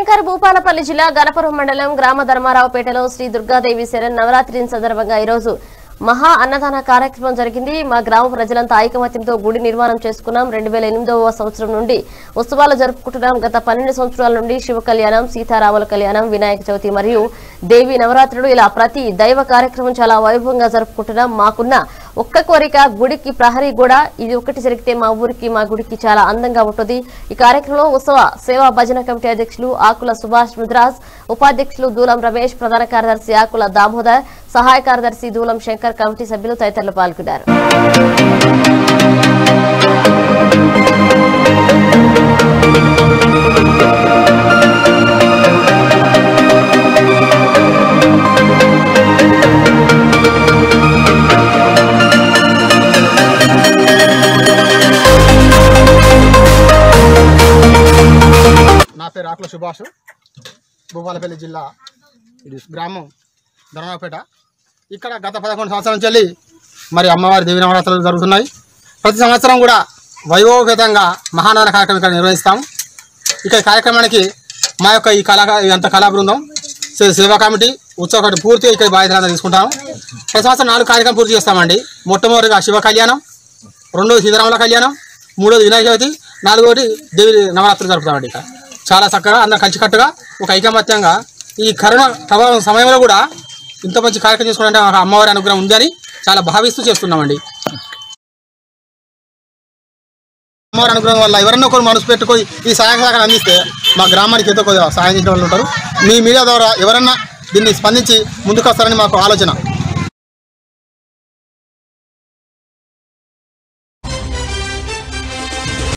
శంకర్ భూపాలపల్లి జిల్లా గణపురం మండలం గ్రామ ధర్మారావుపేటలో శ్రీ దుర్గాదేవి శరణ్ నవరాత్రి సందర్భంగా ఈరోజు మహా అన్నదాన కార్యక్రమం జరిగింది మా గ్రామ ప్రజలంతా ఐకమత్యంతో గుడి నిర్మాణం చేసుకున్నాం రెండు వేల ఎనిమిదవ సంవత్సరం నుండి ఉత్సవాలు జరుపుకుంటున్నాం గత పన్నెండు సంవత్సరాల నుండి శివ కళ్యాణం సీతారాముల కళ్యాణం వినాయక చవితి మరియు దేవి నవరాత్రులు ఇలా ప్రతి దైవ కార్యక్రమం చాలా వైభవంగా జరుపుకుంటున్నాం మాకున్న ఒక్క కోరిక గుడికి ప్రహరీ కూడా ఇది ఒకటి జరిగితే మా ఊరికి మా గుడికి చాలా అందంగా ఉంటుంది ఈ కార్యక్రమంలో ఉత్సవ సేవా భజన కమిటీ అధ్యక్షులు ఆకుల సుభాష్ ముద్రాజ్ ఉపాధ్యక్షులు దూలం రమేష్ ప్రధాన కార్యదర్శి ఆకుల దామోదర్ సహాయ కార్యదర్శి దూలం శంకర్ కమిటీ సభ్యులు తదితరులు పాల్గొన్నారు నా పేరు ఆకుల సుభాష్ భూపాలపల్లి జిల్లా గ్రామం ధర్మపేట ఇక్కడ గత పదకొండు సంవత్సరాల నుంచి వెళ్ళి మరి అమ్మవారి దేవి నవరాత్రులు జరుగుతున్నాయి ప్రతి సంవత్సరం కూడా వైభవపేతంగా మహానాద కార్యక్రమం ఇక్కడ నిర్వహిస్తాం ఇక ఈ కార్యక్రమానికి మా యొక్క ఈ కళా ఈ అంత కళా బృందం సే- సేవా కమిటీ ఉత్సవ కమిటీ పూర్తిగా ఇక్కడ బాధ్యతలు తీసుకుంటాము ప్రతి సంవత్సరం నాలుగు కార్యక్రమం పూర్తి చేస్తామండి మొట్టమొదటిగా శివ కళ్యాణం రెండోది సీతారాముల కళ్యాణం మూడోది వినాయక చవితి నాలుగోది దేవి నవరాత్రులు జరుపుతామండి ఇక్కడ చాలా చక్కగా అందరం కలిసికట్టుగా ఒక ఐకమత్యంగా ఈ కరోనా ప్రభావం సమయంలో కూడా ఇంత మంచి కార్యక్రమం చేసుకోవాలంటే ఒక అమ్మవారి అనుగ్రహం ఉందని చాలా భావిస్తూ చేస్తున్నామండి అమ్మవారి అనుగ్రహం వల్ల ఎవరన్నా ఒకరు మనసు పెట్టుకొని ఈ సహాయ సహకారం అందిస్తే మా గ్రామానికి ఎంతో కొద్దిగా సహాయం చేసిన వాళ్ళు ఉంటారు మీ మీడియా ద్వారా ఎవరన్నా దీన్ని స్పందించి ముందుకు వస్తారని మాకు ఆలోచన